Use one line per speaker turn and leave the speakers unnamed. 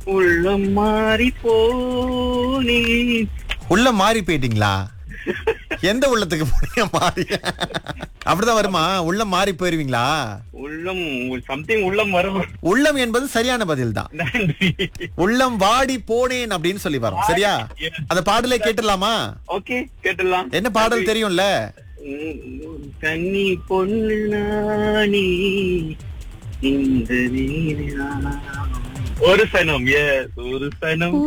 உள்ளம் மாறி போனே
உள்ள மாறி போயிட்டீங்களா எந்த உள்ளத்துக்கு போனீங்க மாறி அப்படிதான் வருமா உள்ள மாறி போயிருவீங்களா
உள்ளம் சம்திங் உள்ளம் வரும்
உள்ளம் என்பது சரியான பதில் தான்
நன்றி
உள்ளம் வாடி போனேன் அப்படின்னு சொல்லி வரும் சரியா அந்த பாடலை கேட்டுடலாமா
ஓகே கேட்டுடலாம்
என்ன பாடல் தெரியும்ல
உம், கன்னி பொண்ணு நானி இந்த நீரினா ஒரு சனம் எஸ் ஒரு சனம்